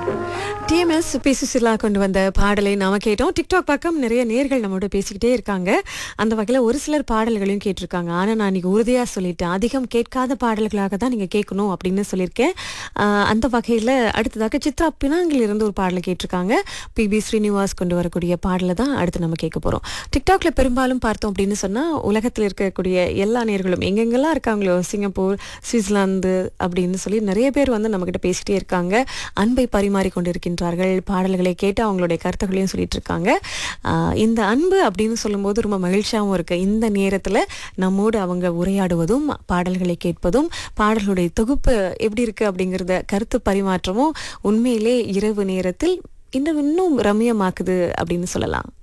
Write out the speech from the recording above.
TMS B Susheela கொண்டு வந்த பாடலை நாம கேட்டோம் டிக்டாக் பக்கம் நிறைய நேர்கள் நம்மளோட பேசிக்கிட்டே இருக்காங்க அந்த வகையில் ஒரு சிலர் பாடல்களையும் கேட்டிருக்காங்க ஆனால் நான் இன்னைக்கு உறுதியாக சொல்லிட்டேன் அதிகம் கேட்காத பாடல்களாக தான் நீங்கள் கேட்கணும் அப்படின்னு சொல்லியிருக்கேன் ஆஹ் அந்த வகையில் அடுத்ததாக சித்ரா பினாங்கில் இருந்து ஒரு பாடலை கேட்டிருக்காங்க பிபி ஸ்ரீனிவாஸ் கொண்டு வரக்கூடிய பாடலை தான் அடுத்து நம்ம கேட்க போகிறோம் டிக்டாக்ல பெரும்பாலும் பார்த்தோம் அப்படின்னு சொன்னால் உலகத்தில் இருக்கக்கூடிய எல்லா நேர்களும் எங்கெங்கெல்லாம் இருக்காங்களோ சிங்கப்பூர் சுவிட்சர்லாந்து அப்படின்னு சொல்லி நிறைய பேர் வந்து நம்மக்கிட்ட பேசிட்டே இருக்காங்க அன்பை பரிமாறி கொண்டிருக்கின்றார்கள் பாடல்களை கேட்டு அவங்களுடைய கருத்துக்களையும் சொல்லிட்டு இருக்காங்க ஆஹ் இந்த அன்பு அப்படின்னு சொல்லும்போது ரொம்ப மகிழ்ச்சியாகவும் இருக்கு இந்த நேரத்தில் நம்மோடு அவங்க உரையாடுவதும் பாடல்களை கேட்பதும் பாடல்களுடைய தொகுப்பு எப்படி இருக்கு அப்படிங்கிறத கருத்து பரிமாற்றமும் உண்மையிலே இரவு நேரத்தில் இன்னும் இன்னும் ரம்யமாக்குது அப்படின்னு சொல்லலாம்